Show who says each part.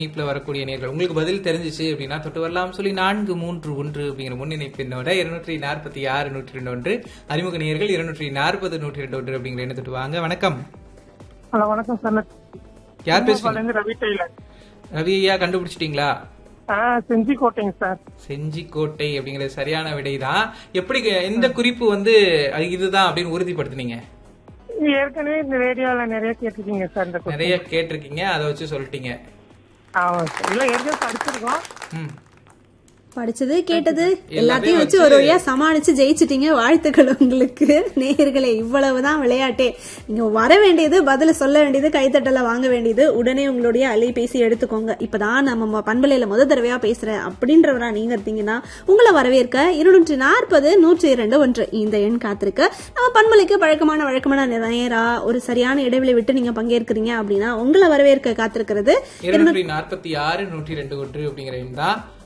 Speaker 1: இணைப்புல வரக்கூடிய நேர்கள் உங்களுக்கு பதில் தெரிஞ்சிச்சு அப்படின்னா தொட்டு வரலாம் சொல்லி நான்கு மூன்று ஒன்று அப்படிங்கிற முன்னிணைப்பினோட இருநூற்றி நாற்பத்தி ஆறு நூற்றி ரெண்டு ஒன்று அறிமுக நேர்கள் இருநூற்றி நாற்பது நூற்றி ரெண்டு ஒன்று அப்படிங்கிற எண்ணை தொட்டு வாங்க வணக்கம்
Speaker 2: ஹலோ வணக்கம் சார் நான்
Speaker 1: யார் பேசுறீங்க
Speaker 2: இருந்து ரவி டெய்லர்
Speaker 1: ரவி ஐயா கண்டுபிடிச்சிட்டீங்களா
Speaker 2: ஆ செஞ்சி கோட்டைங்க சார்
Speaker 1: செஞ்சிக்கோட்டை அப்படிங்கிறது சரியான விடைதான் எப்படி எந்த குறிப்பு வந்து அது இதுதான் அப்படின்னு உறுதிப்படுத்துனீங்க
Speaker 2: இது ஏற்கனவே இந்த ரேடியோல நிறைய கேட்டிருக்கீங்க சார் இந்த question.
Speaker 1: நிறைய கேட்டிருக்கீங்க அதை வச்சு சொல்லிட்டீங்க
Speaker 2: ஆமாம் சார் இல்ல ஏற்கனவே படிச்சிருக்கோம்
Speaker 1: ம்
Speaker 3: படிச்சது கேட்டது எல்லாத்தையும் வச்சு ஒரு வழியா சமாளிச்சு ஜெயிச்சிட்டீங்க வாழ்த்துக்கள் உங்களுக்கு நேயர்களே இவ்வளவுதான் விளையாட்டே நீங்க வர வேண்டியது பதில சொல்ல வேண்டியது கைத்தட்டல வாங்க வேண்டியது உடனே உங்களுடைய அலைபேசி எடுத்துக்கோங்க இப்பதான் நம்ம பண்பலையில முத தடவையா பேசுறேன் அப்படின்றவரா நீங்க இருந்தீங்கன்னா உங்களை வரவேற்க இருநூற்றி நாற்பது நூற்றி இரண்டு ஒன்று இந்த எண் காத்திருக்க நம்ம பண்பலைக்கு பழக்கமான வழக்கமான நேரா ஒரு சரியான இடைவெளி விட்டு நீங்க பங்கேற்கிறீங்க அப்படின்னா உங்களை வரவேற்க காத்திருக்கிறது
Speaker 1: இருநூற்றி நாற்பத்தி ஆறு நூற்றி ரெண்டு ஒன்று அப்படிங்கிற எண் தான்